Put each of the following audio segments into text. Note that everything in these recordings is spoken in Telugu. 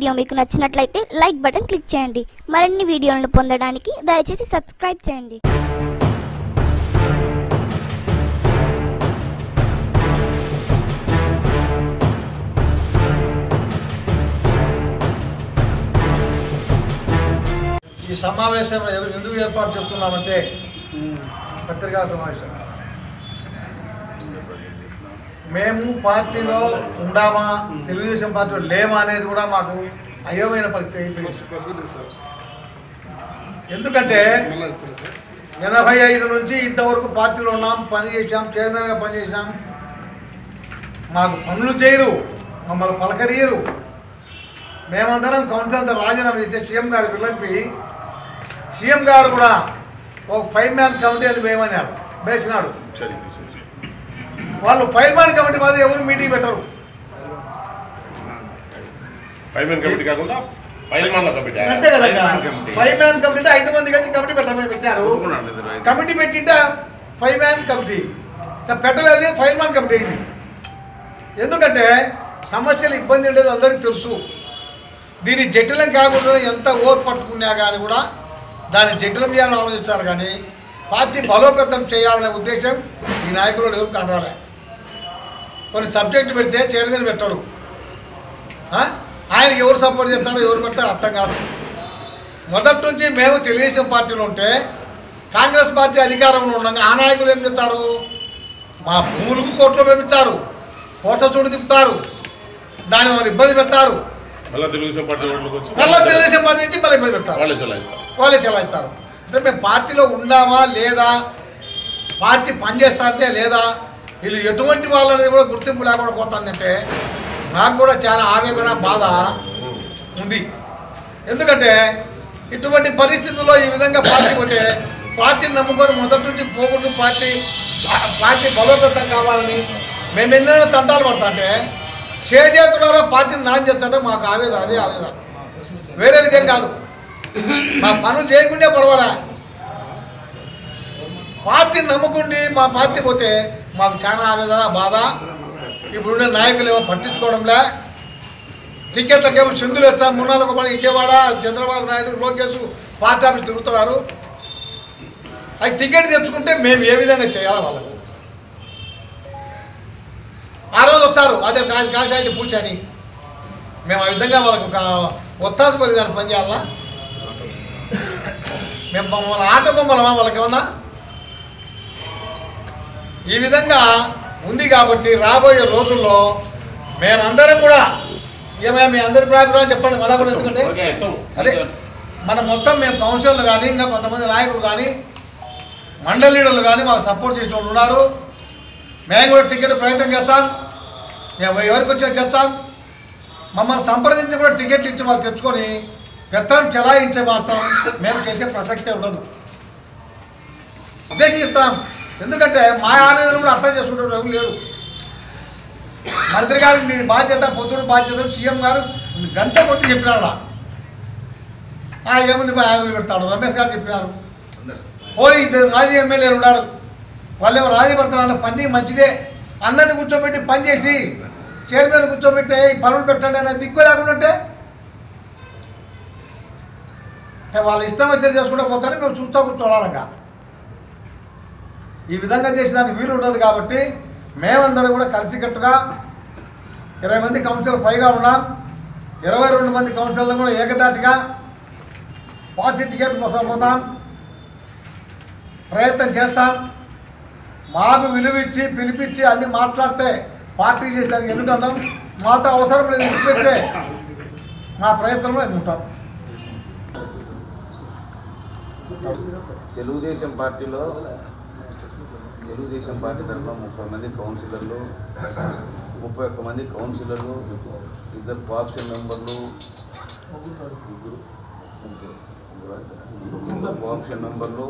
వీడియో మీకు నచ్చినట్లయితే లైక్ బటన్ క్లిక్ చేయండి మరిన్ని వీడియోలను పొందడానికి దయచేసి సబ్స్క్రైబ్ చేయండి ఈ సమావేశం ఎరు- ఎందుకు ఏర్పాటు చేస్తున్నామంటే పత్రికా సమావేశం మేము పార్టీలో ఉండామా తెలుగుదేశం పార్టీలో లేమా అనేది కూడా మాకు అయోమైన పరిస్థితి అయిపోయింది. ఎందుకంటే ఎనభై ఐదు నుంచి ఇంతవరకు పార్టీలో ఉన్నాం పని చేశాం చైర్మన్గా పనిచేశాం మాకు పనులు చేయరు మమ్మల్ని పలకరియరు మేమందరం కౌన్సిల్ అంతా రాజీనామా చేసే సీఎం గారు పిల్లకి సీఎం గారు కూడా ఒక ఫైవ్ మ్యాన్ కమిటీ అని వేయమన్నారు వేసినాడు వాళ్ళు ఫైవ్ మ్యాన్ కమిటీ మాది ఎవరు మీటింగ్ పెట్టరు పైమెన్ కమిటీ కాకుండా పైల్మాన్ల కమిటీ అంతే కదా Five man committee. Five man committee ఐదు మంది కలిసి కమిటీ పెట్టమని పెట్టారు ఒప్పుకున్నాను ఇద్దరు ఐదు. కమిటీ పెట్టింటే ఫైవ్ మ్యాన్ కమిటీ ఇంకా పెట్టలేదు ఫైవ్ మ్యాన్ కమిటీ అయింది ఎందుకంటే సమస్యలు ఇబ్బంది ఉండేది అందరికీ తెలుసు దీన్ని జటిలం కాకుండా ఎంత ఓటు పట్టుకున్నా కానీ కూడా దాన్ని జటిలం చేయాలని ఆలోచించారు కానీ పార్టీ బలోపేతం చేయాలనే ఉద్దేశం ఈ నాయకులు ఎవరు కనరాలే కొన్ని సబ్జెక్టు పెడితే చైర్మన్ పెట్టాడు ఆ? ఆయనకి ఎవరు సపోర్ట్ చేస్తారో ఎవరు పెట్టారో అర్థం కాదు మొదటి నుంచి మేము తెలుగుదేశం పార్టీలో ఉంటే కాంగ్రెస్ పార్టీ అధికారంలో ఉండగా ఆ నాయకులు ఏం చేస్తారు మా భూములకు కోట్లు వేపించారు కోట చూడు తిప్పుతారు దాన్ని వాళ్ళు ఇబ్బంది పెడతారు మళ్ళీ తెలుగుదేశం పార్టీ ఓట్లకు వచ్చి మళ్ళీ తెలుగుదేశం పార్టీ నుంచి మళ్ళీ ఇబ్బంది పెడతారు వాళ్ళే చెలాయిస్తారు వాళ్ళే చెలాయిస్తారు అంటే మేము పార్టీలో ఉండామా లేదా పార్టీ పనిచేస్తా అంతే లేదా వీళ్ళు ఎటువంటి వాళ్ళనేది కూడా గుర్తింపు లేకుండా పోతుందంటే నాకు కూడా చాలా ఆవేదన బాధ ఉంది ఎందుకంటే ఇటువంటి పరిస్థితుల్లో ఈ విధంగా పార్టీ పోతే పార్టీని నమ్ముకొని మొదటి నుంచి పోకూడదు పార్టీ పార్టీ బలోపేతం కావాలని మేము ఎన్నో తంటాలు పడతా అంటే చేజేతులారా పార్టీని నాన్ చేస్తుంటే మాకు ఆవేదన అదే ఆవేదన వేరే విధం కాదు మా పనులు చేయకుంటే పర్వాలే పార్టీని నమ్ముకుండి మా పార్టీ పోతే మాకు చాలా ఆవేదన బాధ ఇప్పుడున్న నాయకులు ఏమో పట్టించుకోవడంలే టికెట్లకేమో చిందులు వచ్చాం మున్నాళ్ళకు పడి విజయవాడ చంద్రబాబు నాయుడు లోకేష్ పార్టీ ఆఫీస్ తిరుగుతున్నారు అది టికెట్ తెచ్చుకుంటే మేము ఏ విధంగా చేయాలి వాళ్ళకు ఆ రోజు వచ్చారు అదే కాశ కాషాయి పూచి అని మేము ఆ విధంగా వాళ్ళకు ఒక ఒత్తాసు పడి దాన్ని పని చేయాలనా మేము మమ్మల్ని ఆట బొమ్మలమా వాళ్ళకి ఏమన్నా ఈ విధంగా ఉంది కాబట్టి రాబోయే రోజుల్లో మేమందరం కూడా ఏమైనా మీ అందరి అభిప్రాయం చెప్పండి మళ్ళా కూడా ఎందుకంటే ఓకే, ఎత్తాం. అదే మన మొత్తం మేము కౌన్సిలర్లు కానీ ఇంకా కొంతమంది నాయకులు కానీ మండలి లీడర్లు కానీ మాకు సపోర్ట్ చేసిన వాళ్ళు ఉన్నారు మేము కూడా టికెట్ ప్రయత్నం చేస్తాం మేము ఎవరికి వచ్చా చేస్తాం మమ్మల్ని సంప్రదించి కూడా టికెట్లు ఇచ్చి వాళ్ళు తెచ్చుకొని పెత్తనం చెలాయించే మాత్రం మేము చేసే ప్రసక్తే ఉండదు ఉద్దేశం చెప్తాం ఎందుకంటే మా ఆవేదన కూడా అర్థం చేసుకుంటే ఎవరు లేడు మంత్రి గారికి నీ బాధ్యత పొద్దున బాధ్యత సీఎం గారు గంట కొట్టి చెప్పినాడు ఆ ఏముంది మా ఆవేదన పెడతాడు రమేష్ గారు చెప్పినారు పోనీ ఇద్దరు మాజీ ఎమ్మెల్యేలు ఉన్నారు వాళ్ళేమో రాజభర్తనాల పని మంచిదే అందరిని కూర్చోబెట్టి పని చేసి చైర్మన్ కూర్చోబెట్టి "ఈ పనులు పెట్టండి అనే దిక్కు లేకుండా ఉంటే అంటే వాళ్ళ ఇష్టం వచ్చి చేసుకుంటూ పోతానే మేము చూస్తూ కూర్చోవాలంగా ఈ విధంగా చేసేదానికి వీలు ఉండదు కాబట్టి మేమందరం కూడా కలిసికట్టుగా ఇరవై మంది కౌన్సిలర్ పైగా ఉన్నాం ఇరవై రెండు మంది కౌన్సిలర్లు కూడా ఏకదాటిగా పార్టీ టికెట్ కోసం పోతాం ప్రయత్నం చేస్తాం మాకు విలువ ఇచ్చి పిలిపించి అన్ని మాట్లాడితే పార్టీ చేసేదానికి ఎందుకన్నాం మాతో అవసరం లేదు ఇచ్చిపెడితే మా ప్రయత్నంలో మేము ఉంటాం తెలుగుదేశం పార్టీలో తెలుగుదేశం పార్టీ తరఫున ముప్పై మంది కౌన్సిలర్లు ముప్పై ఒక్క మంది కౌన్సిలర్లు ఇద్దరు కోఆప్షన్ మెంబర్లు ముగ్గురు ముగ్గురు ముగ్గురు కోఆప్షన్ మెంబర్లు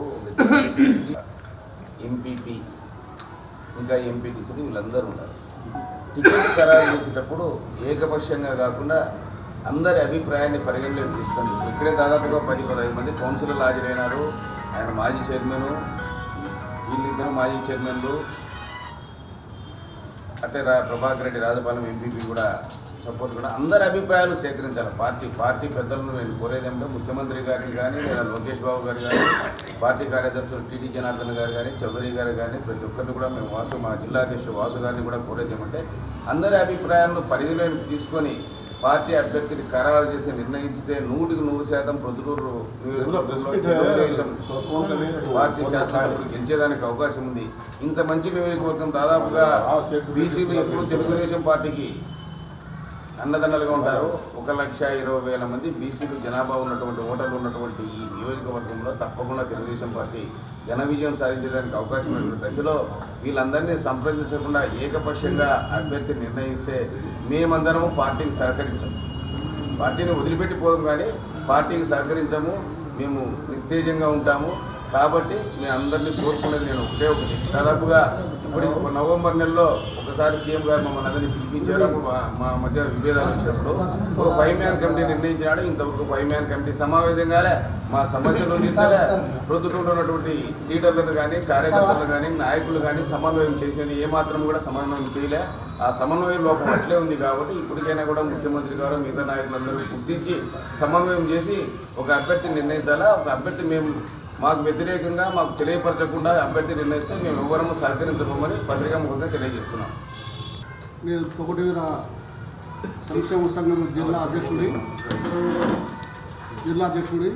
ఎంపీపీ ఇంకా ఎంపీటీసీలు వీళ్ళందరూ ఉన్నారు టికెట్ ఖరారు చేసేటప్పుడు ఏకపక్షంగా కాకుండా అందరి అభిప్రాయాన్ని పరిగణలోకి తీసుకొని ఇక్కడే దాదాపుగా పది పదహైదు మంది కౌన్సిలర్లు హాజరైనారు ఆయన మాజీ చైర్మన్ వీళ్ళిద్దరు మాజీ చైర్మన్లు అట్లే రా ప్రభాకర్ రెడ్డి రాజపాలెం ఎంపీపీ కూడా సపోర్ట్ కూడా అందరి అభిప్రాయాలు సేకరించాలి పార్టీ పార్టీ పెద్దలను నేను కోరేది ఏమంటే ముఖ్యమంత్రి గారిని కానీ లేదా లోకేష్ బాబు గారు కానీ పార్టీ కార్యదర్శులు టీడీ జనార్దన్ గారు కానీ చౌదరి గారు కానీ ప్రతి ఒక్కరిని కూడా మేము వాసు మా జిల్లా అధ్యక్షుడు వాసు గారిని కూడా కోరేది ఏమంటే అందరి అభిప్రాయాలను పరిగణలోకి తీసుకొని పార్టీ అభ్యర్థిని ఖరారు చేసి నిర్ణయించితే నూటికి నూరు శాతం ప్రొద్దుటూరు నియోజకవర్గంలో తెలుగుదేశం పార్టీ శాసనసభ్యుడు గెలిచేదానికి అవకాశం ఉంది ఇంత మంచి నియోజకవర్గం దాదాపుగా బీసీలు ఎప్పుడు తెలుగుదేశం పార్టీకి అన్నదండలుగా ఉంటారు ఒక లక్ష ఇరవై వేల మంది బీసీలు జనాభా ఉన్నటువంటి ఓటర్లు ఉన్నటువంటి ఈ నియోజకవర్గంలో తప్పకుండా తెలుగుదేశం పార్టీ ఘన విజయం సాధించడానికి అవకాశం ఉన్నటువంటి దశలో వీళ్ళందరినీ సంప్రదించకుండా ఏకపక్షంగా అభ్యర్థి నిర్ణయిస్తే మేమందరము పార్టీకి సహకరించము పార్టీని వదిలిపెట్టి పోదాం కానీ పార్టీకి సహకరించము మేము నిస్తేజంగా ఉంటాము కాబట్టి మీ అందరినీ కోరుకునేది నేను ఒకటే ఒకటి దాదాపుగా ఇప్పుడు ఒక నవంబర్ నెలలో ఒకసారి సీఎం గారు మమ్మల్ని అందరినీ పిలిపించారు అప్పుడు మా- మా మధ్య విభేదాలు వచ్చినప్పుడు ఒక ఫైవ్ మ్యాన్ కమిటీ నిర్ణయించినాడు ఇంతవరకు ఫైవ్ మ్యాన్ కమిటీ సమావేశం కాలే మా సమస్యలు తీర్చలే ప్రొద్దుటూరులో ఉన్నటువంటి లీడర్లను కానీ కార్యకర్తలు కానీ నాయకులు కానీ సమన్వయం చేసేది ఏమాత్రం కూడా సమన్వయం చేయలే ఆ సమన్వయం లోపం అట్లే ఉంది కాబట్టి ఇప్పటికైనా కూడా ముఖ్యమంత్రి గారు మిగతా నాయకులందరూ గుర్తించి సమన్వయం చేసి ఒక అభ్యర్థిని నిర్ణయించాలా ఒక అభ్యర్థి మేము మాకు వ్యతిరేకంగా మాకు తెలియపరచకుండా అభ్యర్థి నిర్ణయిస్తే మేము ఎవరము సహకరించబోమని పత్రికా ముఖంగా తెలియజేస్తున్నాం నేను తొకటివీర సంక్షేమ సంఘం జిల్లా అధ్యక్షుడి జిల్లా అధ్యక్షుడి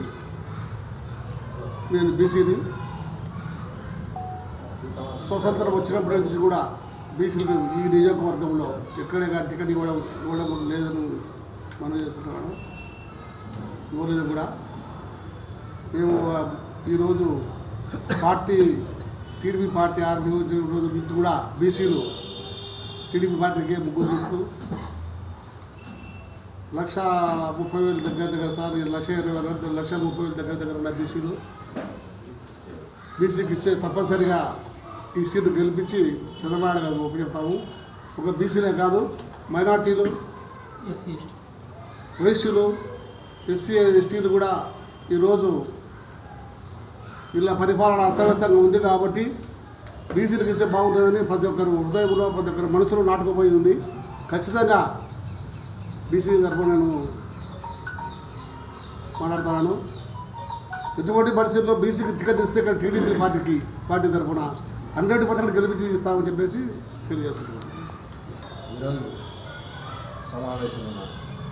నేను బీసీని స్వతంత్రం వచ్చినప్పటి నుంచి కూడా బీసీలకు ఈ నియోజకవర్గంలో ఎక్కడే కానీ టికెట్ ఇవ్వడం ఇవ్వడం లేదని మనం చేసుకుంటున్నాను ఇవ్వలేదు కూడా మేము ఆ, ఈరోజు పార్టీ టీడీపీ పార్టీ ఆరు నియోజకవర్గం రోజు నుంచి కూడా బీసీలు టీడీపీ పార్టీకి ముగ్గురు చెప్తూ లక్ష ముప్పై వేలు దగ్గర దగ్గర సార్ ఈ లక్ష ఇరవై వేల లక్ష ముప్పై వేలు దగ్గర దగ్గర ఉన్న బీసీలు బీసీకి ఇచ్చే తప్పనిసరిగా ఈ సీటు గెలిపించి చంద్రబాబు గారు ఉపయోగిస్తాము ఒక బీసీలే కాదు మైనార్టీలు వైశ్యులు ఎస్సీ ఎస్టీలు కూడా ఈరోజు వీళ్ళ పరిపాలన అస్తవ్యస్తంగా ఉంది కాబట్టి బీసీలకు ఇస్తే బాగుంటుందని ప్రతి ఒక్కరు హృదయంలో ప్రతి ఒక్కరు మనసులో నాటుకుపోయి ఉంది ఖచ్చితంగా బీసీ తరఫున నేను మాట్లాడుతున్నాను ఎటువంటి పరిస్థితుల్లో బీసీకి టికెట్ ఇస్తే ఇక్కడ టీడీపీ పార్టీకి పార్టీ తరఫున హండ్రెడ్ పర్సెంట్ గెలిపించి ఇస్తామని చెప్పేసి తెలియజేస్తున్నాను ఈరోజు సమావేశం ఉన్న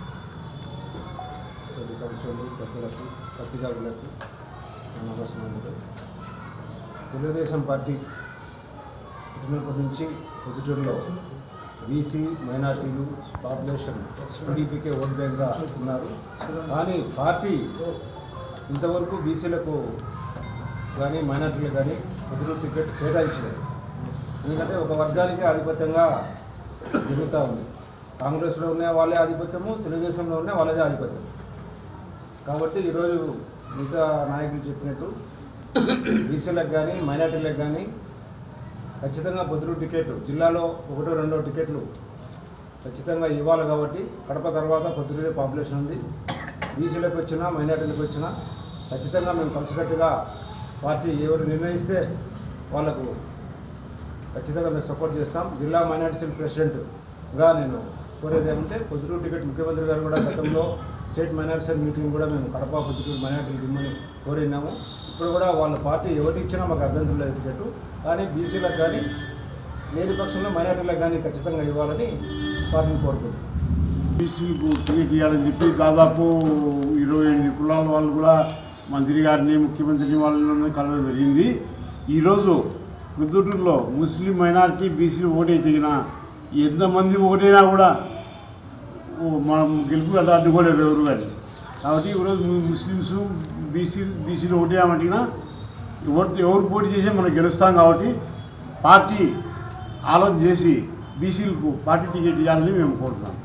ప్రతి కౌన్సిలర్లు పెద్దలకు పత్రికారులకు నా నమస్కారాలు తెలుగుదేశం పార్టీ పుట్టినప్పటి నుంచి పొద్దుటూరులో బీసీ మైనార్టీలు పాపులేషన్ టీడీపీకే ఓట్ బ్యాంక్గా ఉన్నారు కానీ పార్టీ ఇంతవరకు బీసీలకు కానీ మైనార్టీలకు కానీ పొద్దుటూరు టికెట్ కేటాయించలేదు ఎందుకంటే ఒక వర్గానికి ఆధిపత్యంగా జరుగుతూ ఉంది కాంగ్రెస్లో ఉన్న వాళ్ళే ఆధిపత్యము తెలుగుదేశంలో ఉన్న వాళ్ళదే ఆధిపత్యం కాబట్టి ఈరోజు మిగతా నాయకులు చెప్పినట్టు బీసీలకు కానీ మైనార్టీలకు కానీ ఖచ్చితంగా పొద్దురు టికెట్ జిల్లాలో ఒకటో రెండో టికెట్లు ఖచ్చితంగా ఇవ్వాలి కాబట్టి కడప తర్వాత పొద్దురే పాపులేషన్ ఉంది బీసీలకు వచ్చినా మైనార్టీలకు వచ్చినా ఖచ్చితంగా మేము కలిసికట్టుగా పార్టీ ఎవరు నిర్ణయిస్తే వాళ్ళకు ఖచ్చితంగా మేము సపోర్ట్ చేస్తాం జిల్లా మైనార్టీ సెల్ ప్రెసిడెంట్గా నేను కోరేది ఏమంటే పొద్దుటూరు టికెట్ ముఖ్యమంత్రి గారు కూడా గతంలో స్టేట్ మైనార్టీ సెల్ మీటింగ్ కూడా మేము కడప పొద్దుటూరు మైనార్టీ ఇమ్మని కోరినాము ఇప్పుడు కూడా వాళ్ళ పార్టీ ఎవరు ఇచ్చినా మాకు అభ్యంతరం లేదు టికెట్ కానీ బీసీలకు కానీ లేని పక్షంలో మైనార్టీలకు కానీ ఖచ్చితంగా ఇవ్వాలని పార్టీని కోరుకుంటున్నాం బీసీలకు టికెట్ ఇవ్వాలని చెప్పి దాదాపు ఇరవై ఎనిమిది కులాల వాళ్ళు కూడా మంత్రి గారిని ముఖ్యమంత్రిని వాళ్ళని కలవడం జరిగింది ఈరోజు ప్రొద్దుటూరులో ముస్లిం మైనారిటీ బీసీలు ఓటే తెగిన ఎంతమంది ఓటైనా కూడా ఓ మనం గెలుపు అట్లా అడ్డుకోలేరు ఎవరు కానీ కాబట్టి ఈరోజు ము- ముస్లిమ్స్ బీసీ బీసీలు ఓటేయమంటున్నా ఎవరు ఎవరు పోటీ చేసి మనం గెలుస్తాం కాబట్టి పార్టీ ఆలోచన చేసి బీసీలకు పార్టీ టికెట్ ఇవ్వాలని మేము కోరుతున్నాం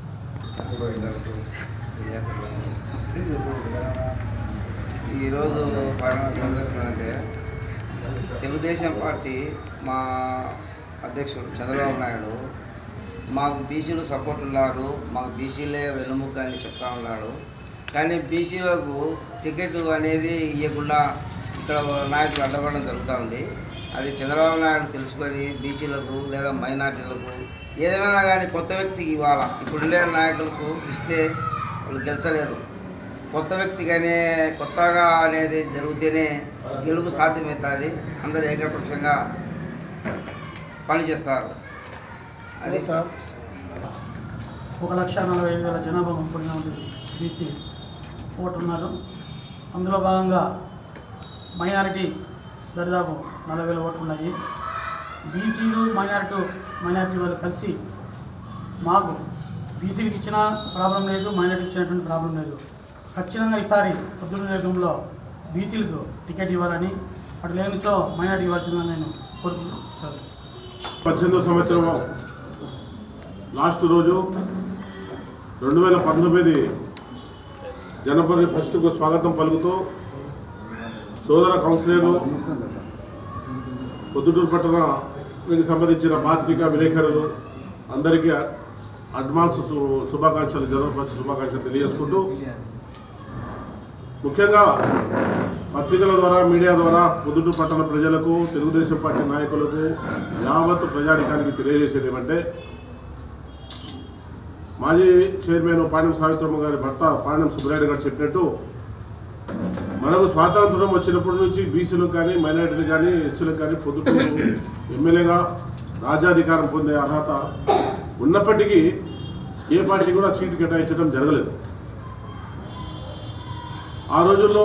ఈరోజు పరిణామం ఏం జరుగుతుందంటే తెలుగుదేశం పార్టీ మా అధ్యక్షుడు చంద్రబాబు నాయుడు మాకు బీసీలు సపోర్ట్ ఉన్నారు మాకు బీసీలే వెన్నుముక్క అని చెప్తా ఉన్నాడు కానీ బీసీలకు టికెట్ అనేది ఇవ్వకుండా ఇక్కడ నాయకులు అడ్డపడడం జరుగుతూ ఉంది అది చంద్రబాబు నాయుడు తెలుసుకొని బీసీలకు లేదా మైనార్టీలకు ఏదేమైనా కానీ కొత్త వ్యక్తికి ఇవ్వాలా ఇప్పుడుండే నాయకులకు ఇస్తే వాళ్ళు గెలిచలేరు కొత్త వ్యక్తిగానే కొత్తగా అనేది జరిగితేనే గెలుపు సాధ్యమవుతుంది అందరూ ఏకపక్షంగా పనిచేస్తారు అది సార్ ఒక లక్ష నలభై ఐదు వేల జనాభా ముప్పడిన బీసీ ఓటు ఉన్నారు అందులో భాగంగా మైనారిటీ దరిదాపు నలభై వేల ఓట్లు ఉన్నాయి బీసీలు మైనారిటీ మైనారిటీ వాళ్ళు కలిసి మాకు బీసీలకు ఇచ్చిన ప్రాబ్లం లేదు మైనారిటీకి ఇచ్చినటువంటి ప్రాబ్లం లేదు ఖచ్చితంగా ఈసారి పొద్దున్న నియోజకంలో బీసీలకు టికెట్ ఇవ్వాలని అటు లేనిచో మైనారిటీ ఇవ్వాల్సిందని నేను కోరుకుంటున్నాను సరే పద్దెనిమిదో సంవత్సరం లాస్ట్ రోజు రెండు వేల పంతొమ్మిది జనవరి ఫస్ట్కు స్వాగతం పలుకుతూ సోదర కౌన్సిలర్లు పొద్దుటూరు పట్టణానికి సంబంధించిన పాత్రికా విలేకరులు అందరికీ అడ్వాన్స్ శు- శుభాకాంక్షలు జనవరి ఫస్ట్ శుభాకాంక్షలు తెలియజేసుకుంటూ ముఖ్యంగా పత్రికల ద్వారా మీడియా ద్వారా పొద్దుటూరు పట్టణ ప్రజలకు తెలుగుదేశం పార్టీ నాయకులకు యావత్ ప్రజానికానికి తెలియజేసేది ఏమంటే మాజీ చైర్మన్ పాండ్యం సావిత్రమ్మ గారి భర్త పాండ్యం సుబ్బరాయుడు గారు చెప్పినట్టు మనకు స్వాతంత్రం వచ్చినప్పటి నుంచి బీసీలకు కానీ మైనారిటీలు కానీ ఎస్సీలకు కానీ పొద్దుటూరు ఎమ్మెల్యేగా రాజ్యాధికారం పొందే అర్హత ఉన్నప్పటికీ ఏ పార్టీ కూడా సీటు కేటాయించడం జరగలేదు ఆ రోజుల్లో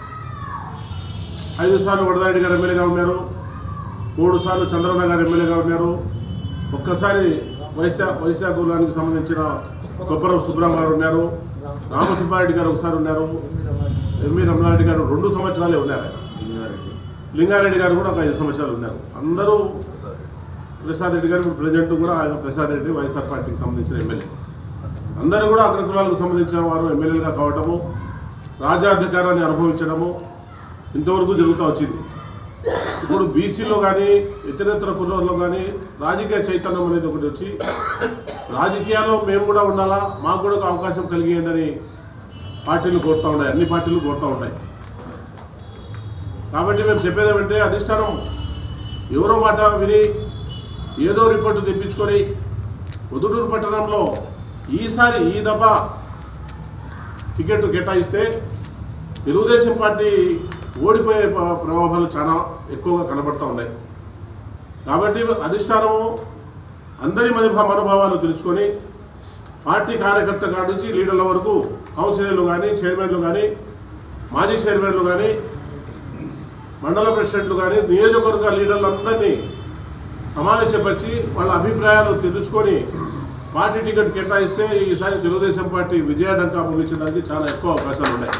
ఐదు సార్లు వడదారెడ్డి గారు ఎమ్మెల్యేగా ఉన్నారు మూడు సార్లు చంద్రన్న గారు ఎమ్మెల్యేగా ఉన్నారు ఒక్కసారి వైశా వైశాఖ కులానికి సంబంధించిన కొప్పరం సుబ్రహ్మ గారు ఉన్నారు రామసుబ్బారెడ్డి గారు ఒకసారి ఉన్నారు ఎంవి రమణారెడ్డి గారు రెండు సంవత్సరాలే ఉన్నారు లింగారెడ్డి గారు కూడా ఒక ఐదు సంవత్సరాలు ఉన్నారు అందరూ ప్రసాద్ రెడ్డి గారు ఇప్పుడు ప్రజెంట్ కూడా ఆయన ప్రసాద్ రెడ్డి వైఎస్ఆర్ పార్టీకి సంబంధించిన ఎమ్మెల్యే అందరూ కూడా అగ్ర కులాలకు సంబంధించిన వారు ఎమ్మెల్యేలుగా కావటము రాజ్యాధికారాన్ని అనుభవించడము ఇంతవరకు జరుగుతూ వచ్చింది ఇప్పుడు బీసీలో కానీ ఇతరేతర కులాల్లో కానీ రాజకీయ చైతన్యం అనేది ఒకటి వచ్చి రాజకీయాల్లో మేము కూడా ఉండాలా మాకు కూడా ఒక అవకాశం కలిగేయండి పార్టీలు కోరుతూ ఉన్నాయి అన్ని పార్టీలు కోరుతూ ఉన్నాయి కాబట్టి మేము చెప్పేది ఏమంటే అధిష్టానం ఎవరో మాట విని ఏదో రిపోర్టు తెప్పించుకొని పొద్దుటూరు పట్టణంలో ఈసారి ఈ దఫా టికెట్ కేటాయిస్తే తెలుగుదేశం పార్టీ ఓడిపోయే ప- ప్రభావాలు చాలా ఎక్కువగా కనబడుతూ ఉన్నాయి కాబట్టి అధిష్టానము అందరి మనోభా మనోభావాలు తెలుసుకొని పార్టీ కార్యకర్త కాడ నుంచి లీడర్ల వరకు కౌన్సిలర్లు కానీ చైర్మన్లు కానీ మాజీ చైర్మన్లు కానీ మండల ప్రెసిడెంట్లు కానీ నియోజకవర్గ లీడర్లందరినీ సమావేశపరిచి వాళ్ళ అభిప్రాయాలు తెలుసుకొని పార్టీ టికెట్ కేటాయిస్తే ఈసారి తెలుగుదేశం పార్టీ విజయడంకా ముగించడానికి చాలా ఎక్కువ అవకాశాలు ఉన్నాయి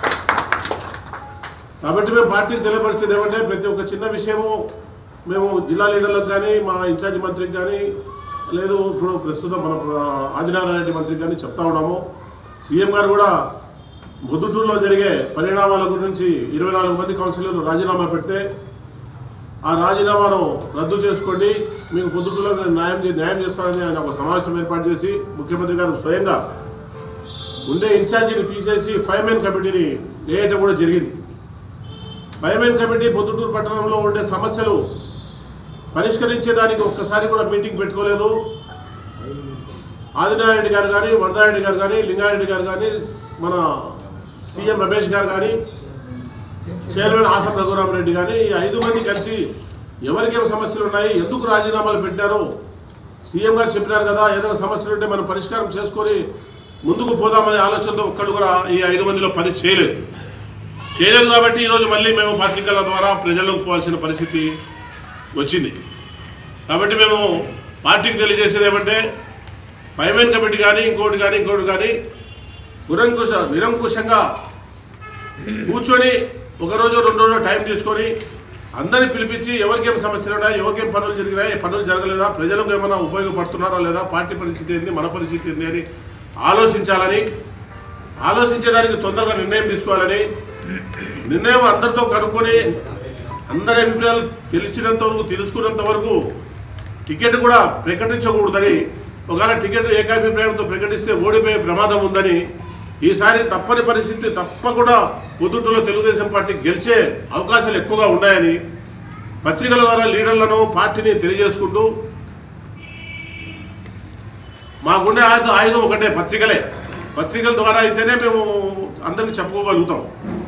కాబట్టి మేము పార్టీకి తెలియపరిచేది ఏమంటే ప్రతి ఒక్క చిన్న విషయము మేము జిల్లా లీడర్లకు కానీ మా ఇన్ఛార్జి మంత్రికి కానీ లేదు ఇప్పుడు ప్రస్తుతం మన ఆదినారాయణ రెడ్డి మంత్రికి కానీ చెప్తా ఉన్నాము సీఎం గారు కూడా ముద్దుటూరులో జరిగే పరిణామాల గురించి ఇరవై నాలుగు మంది కౌన్సిలర్లు రాజీనామా పెడితే ఆ రాజీనామాను రద్దు చేసుకోండి మీకు పొద్దుటూరులో నేను న్యాయం చే- న్యాయం చేస్తానని ఆయన ఒక సమావేశం ఏర్పాటు చేసి ముఖ్యమంత్రి గారు స్వయంగా ఉండే ఇన్ఛార్జిని తీసేసి ఫైవ్ మెన్ కమిటీని వేయటం కూడా జరిగింది ఫైవ్ మెన్ కమిటీ పొద్దుటూరు పట్టణంలో ఉండే సమస్యలు పరిష్కరించేదానికి ఒక్కసారి కూడా మీటింగ్ పెట్టుకోలేదు ఆదినారెడ్డి గారు కానీ వరదారెడ్డి గారు కానీ లింగారెడ్డి గారు కానీ మన సీఎం రమేష్ గారు కానీ చైర్మన్ ఆసం రఘురామరెడ్డి కానీ ఈ ఐదు మంది కలిసి ఎవరికేం సమస్యలు ఉన్నాయి ఎందుకు రాజీనామాలు పెట్టారు సీఎం గారు చెప్పినారు కదా ఏదైనా సమస్యలు ఉంటే మనం పరిష్కారం చేసుకొని ముందుకు పోదామనే ఆలోచనతో ఒక్కళ్ళు కూడా ఈ ఐదు మందిలో పని చేయలేదు చేయలేదు కాబట్టి ఈరోజు మళ్ళీ మేము పత్రికల ద్వారా ప్రజల్లోకి పోవాల్సిన పరిస్థితి వచ్చింది కాబట్టి మేము పార్టీకి తెలియజేసేది ఏమంటే పైమెన్ కమిటీ కానీ ఇంకోటి కానీ ఇంకోటి కానీ నిరంకుశ నిరంకుశంగా కూర్చొని ఒకరోజు రెండు రోజులు టైం తీసుకొని అందరిని పిలిపించి ఎవరికేం సమస్యలు ఉన్నాయి ఎవరికేం పనులు జరిగినాయి పనులు జరగలేదా ప్రజలకు ఏమైనా ఉపయోగపడుతున్నారా లేదా పార్టీ పరిస్థితి ఏంది మన పరిస్థితి ఏంది అని ఆలోచించాలని ఆలోచించేదానికి తొందరగా నిర్ణయం తీసుకోవాలని నిర్ణయం అందరితో కనుక్కొని అందరి అభిప్రాయాలు తెలిసినంత వరకు తెలుసుకున్నంత వరకు టికెట్ కూడా ప్రకటించకూడదని ఒకవేళ టికెట్ ఏకాభిప్రాయంతో ప్రకటిస్తే ఓడిపోయే ప్రమాదం ఉందని ఈసారి తప్పని పరిస్థితి తప్పకుండా పొద్దుటూరులో తెలుగుదేశం పార్టీ గెలిచే అవకాశాలు ఎక్కువగా ఉన్నాయని పత్రికల ద్వారా లీడర్లను పార్టీని తెలియజేసుకుంటూ మాకుండే ఆయుధం ఆయుధం ఒకటే పత్రికలే పత్రికల ద్వారా అయితేనే మేము అందరికి చెప్పుకోగలుగుతాం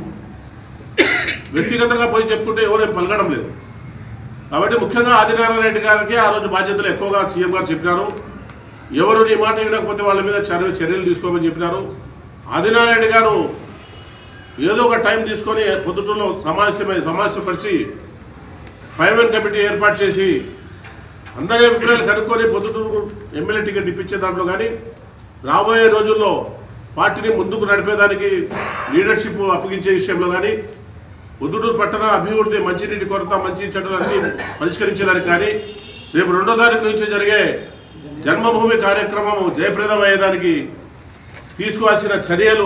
వ్యక్తిగతంగా పోయి చెప్పుకుంటే ఎవరేం పలకడం లేదు కాబట్టి ముఖ్యంగా ఆదినారాయణ రెడ్డి గారికి ఆ రోజు బాధ్యతలు ఎక్కువగా సీఎం గారు చెప్పినారు ఎవరు నీ మాట వినకపోతే వాళ్ళ మీద చర్య చర్యలు తీసుకోమని చెప్పినారు ఆదినారాయణ రెడ్డి గారు ఏదో ఒక టైం తీసుకొని పొద్దుటూరులో సమావేశమై సమావేశపరిచి ఫైవెన్ కమిటీ ఏర్పాటు చేసి అందరి అభిప్రాయాలు కనుక్కొని పొద్దుటూరు ఎమ్మెల్యే టికెట్ ఇప్పించే దాంట్లో కానీ రాబోయే రోజుల్లో పార్టీని ముందుకు నడిపేదానికి లీడర్షిప్ అప్పగించే విషయంలో కానీ పొద్దుటూరు పట్టణ అభివృద్ధి మంచినీటి కొరత మంచి చెడ్డలన్నీ పరిష్కరించేదానికి కానీ రేపు రెండో తారీఖు నుంచి జరిగే జన్మభూమి కార్యక్రమం జయప్రదం అయ్యేదానికి తీసుకోవాల్సిన చర్యలు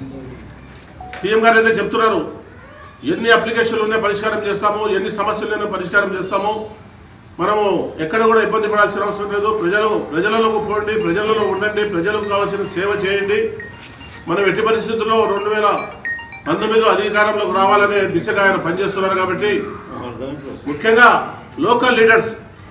సీఎం గారు అయితే చెప్తున్నారు ఎన్ని అప్లికేషన్లు ఉన్నాయి పరిష్కారం చేస్తాము ఎన్ని సమస్యలు పరిష్కారం చేస్తాము మనము ఎక్కడ కూడా ఇబ్బంది పడాల్సిన అవసరం లేదు ప్రజలు ప్రజలలోకి పోండి ప్రజలలో ఉండండి ప్రజలకు కావాల్సిన సేవ చేయండి మనం ఎట్టి పరిస్థితుల్లో రెండు వేల పంతొమ్మిదిలో అధికారంలోకి రావాలనే దిశగా ఆయన పనిచేస్తున్నారు కాబట్టి ముఖ్యంగా లోకల్ లీడర్స్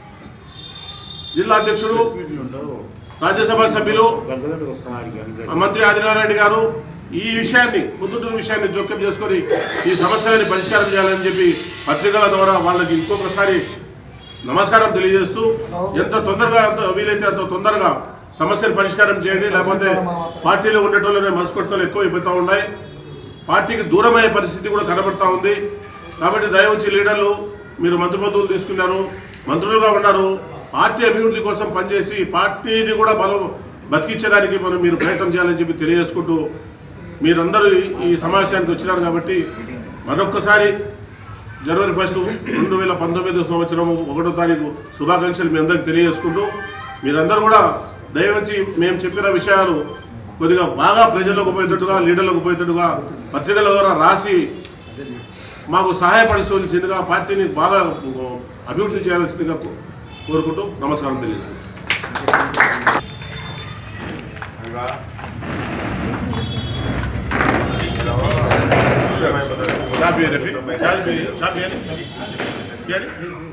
జిల్లా అధ్యక్షుడు రాజ్యసభ సభ్యులు మంత్రి ఆదినారాయణ రెడ్డి గారు ఈ విషయాన్ని ముద్దుటూరు విషయాన్ని జోక్యం చేసుకొని ఈ సమస్యలని పరిష్కారం చేయాలని చెప్పి పత్రికల ద్వారా వాళ్ళకి ఇంకొకసారి నమస్కారం తెలియజేస్తూ ఎంత తొందరగా ఎంత వీలైతే అంత తొందరగా సమస్యలు పరిష్కారం చేయండి లేకపోతే పార్టీలో ఉండేటోళ్ళనే మనస్కొట్టలు ఎక్కువ అయిపోతూ ఉన్నాయి పార్టీకి దూరమయ్యే పరిస్థితి కూడా కనబడతా ఉంది కాబట్టి దయవచ్చి లీడర్లు మీరు మంత్రి పదవులు తీసుకున్నారు మంత్రులుగా ఉన్నారు పార్టీ అభివృద్ధి కోసం పనిచేసి పార్టీని కూడా బలం బతికించడానికి మనం మీరు ప్రయత్నం చేయాలని చెప్పి తెలియజేసుకుంటూ మీరందరూ ఈ- ఈ సమావేశానికి వచ్చినారు కాబట్టి మరొక్కసారి జనవరి ఫస్ట్ రెండు వేల పంతొమ్మిది సంవత్సరం ఒకటో తారీఖు శుభాకాంక్షలు మీ అందరికి తెలియజేసుకుంటూ మీరందరూ కూడా దయవచ్చి మేము చెప్పిన విషయాలు కొద్దిగా బాగా ప్రజల్లోకి పోయేటట్టుగా లీడర్లకు పోయేటట్టుగా పత్రికల ద్వారా రాసి మాకు సహాయపడాల్సిందిగా పార్టీని బాగా అభివృద్ధి చేయాల్సిందిగా కో- కోరుకుంటూ నమస్కారం తెలియజేస్తాను चाय पिए रफी चाय पिए चाय पिए